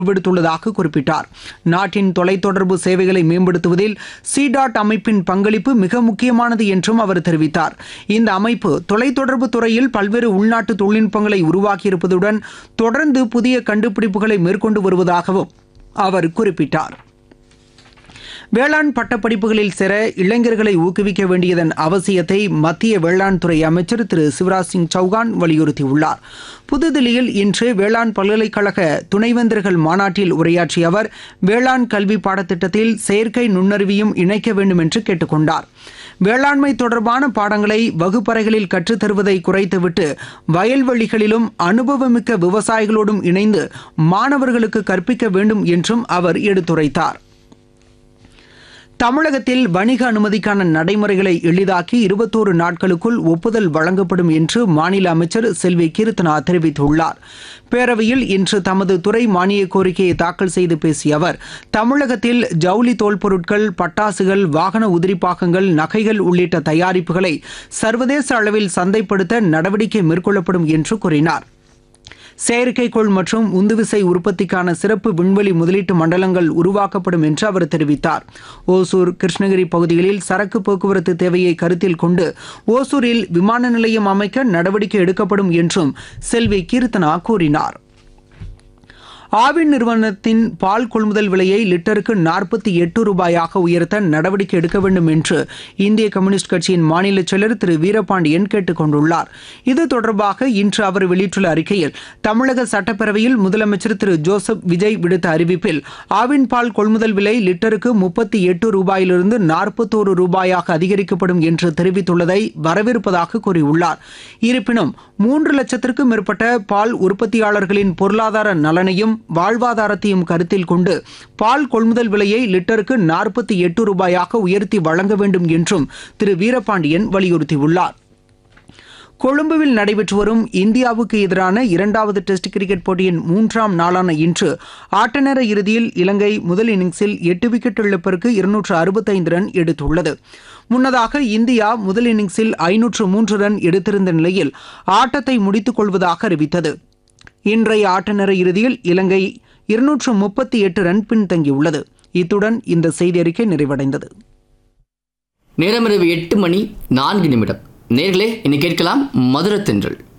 விடுத்துள்ளதாக குறிப்பிட்டார் நாட்டின் தொலைத்தொடர்பு சேவைகளை மேம்படுத்துவதில் சிடாட் அமைப்பின் பங்களிப்பு மிக முக்கியமானது என்றும் அவர் தெரிவித்தார் இந்த அமைப்பு தொலைத்தொடர்பு துறையில் பல்வேறு உள்நாட்டு தொழில்நுட்பங்களை உருவாக்கியிருப்பதுடன் தொடர்ந்து புதிய கண்டுபிடிப்புகளை மேற்கொண்டு வருவதாகவும் அவர் குறிப்பிட்டார் வேளாண் பட்டப்படிப்புகளில் சேர இளைஞர்களை ஊக்குவிக்க வேண்டியதன் அவசியத்தை மத்திய வேளாண் துறை அமைச்சர் திரு சிவராஜ் சிங் சௌகான் வலியுறுத்தியுள்ளார் புதுதில்லியில் இன்று வேளாண் பல்கலைக்கழக துணைவேந்தர்கள் மாநாட்டில் உரையாற்றிய அவர் வேளாண் கல்வி பாடத்திட்டத்தில் செயற்கை நுண்ணறிவையும் இணைக்க வேண்டும் என்று கேட்டுக்கொண்டார் வேளாண்மை தொடர்பான பாடங்களை வகுப்பறைகளில் கற்றுத்தருவதை குறைத்துவிட்டு வயல்வெளிகளிலும் அனுபவமிக்க விவசாயிகளோடும் இணைந்து மாணவர்களுக்கு கற்பிக்க வேண்டும் என்றும் அவர் எடுத்துரைத்தார் தமிழகத்தில் வணிக அனுமதிக்கான நடைமுறைகளை எளிதாக்கி இருபத்தோரு நாட்களுக்குள் ஒப்புதல் வழங்கப்படும் என்று மாநில அமைச்சர் செல்வி கீர்த்தனா தெரிவித்துள்ளார் பேரவையில் இன்று தமது துறை மானிய கோரிக்கையை தாக்கல் செய்து பேசிய அவர் தமிழகத்தில் ஜவுளி தோல் பொருட்கள் பட்டாசுகள் வாகன உதிரிப்பாகங்கள் நகைகள் உள்ளிட்ட தயாரிப்புகளை சர்வதேச அளவில் சந்தைப்படுத்த நடவடிக்கை மேற்கொள்ளப்படும் என்று கூறினார் செயற்கைக்கோள் மற்றும் உந்துவிசை உற்பத்திக்கான சிறப்பு விண்வெளி முதலீட்டு மண்டலங்கள் உருவாக்கப்படும் என்று அவர் தெரிவித்தார் ஓசூர் கிருஷ்ணகிரி பகுதிகளில் சரக்கு போக்குவரத்து தேவையை கருத்தில் கொண்டு ஓசூரில் விமான நிலையம் அமைக்க நடவடிக்கை எடுக்கப்படும் என்றும் செல்வி கீர்த்தனா கூறினார் ஆவின் நிறுவனத்தின் பால் கொள்முதல் விலையை லிட்டருக்கு நாற்பத்தி எட்டு ரூபாயாக உயர்த்த நடவடிக்கை எடுக்க வேண்டும் என்று இந்திய கம்யூனிஸ்ட் கட்சியின் மாநில செயலர் திரு வீரபாண்டியன் கேட்டுக் கொண்டுள்ளார் இது தொடர்பாக இன்று அவர் வெளியிட்டுள்ள அறிக்கையில் தமிழக சட்டப்பேரவையில் முதலமைச்சர் திரு ஜோசப் விஜய் விடுத்த அறிவிப்பில் ஆவின் பால் கொள்முதல் விலை லிட்டருக்கு முப்பத்தி எட்டு ரூபாயிலிருந்து நாற்பத்தோரு ரூபாயாக அதிகரிக்கப்படும் என்று தெரிவித்துள்ளதை வரவேற்பதாக கூறியுள்ளார் இருப்பினும் மூன்று லட்சத்திற்கும் மேற்பட்ட பால் உற்பத்தியாளர்களின் பொருளாதார நலனையும் வாழ்வாதாரத்தையும் கருத்தில் கொண்டு பால் கொள்முதல் விலையை லிட்டருக்கு நாற்பத்தி எட்டு ரூபாயாக உயர்த்தி வழங்க வேண்டும் என்றும் திரு வீரபாண்டியன் வலியுறுத்தியுள்ளார் கொழும்புவில் நடைபெற்று வரும் இந்தியாவுக்கு எதிரான இரண்டாவது டெஸ்ட் கிரிக்கெட் போட்டியின் மூன்றாம் நாளான இன்று ஆட்டநேர இறுதியில் இலங்கை முதல் இன்னிங்ஸில் எட்டு விக்கெட் இழப்பிற்கு இருநூற்று அறுபத்தைந்து ரன் எடுத்துள்ளது முன்னதாக இந்தியா முதல் இன்னிங்ஸில் ஐநூற்று மூன்று ரன் எடுத்திருந்த நிலையில் ஆட்டத்தை முடித்துக் கொள்வதாக அறிவித்தது இன்றைய ஆட்டநேர இறுதியில் இலங்கை இருநூற்று முப்பத்தி எட்டு ரன் பின்தங்கியுள்ளது இத்துடன் இந்த செய்தி அறிக்கை நிறைவடைந்தது நேரமிரவு எட்டு மணி நான்கு நிமிடம் நேர்களே இனி கேட்கலாம் மதுரத்தென்றல்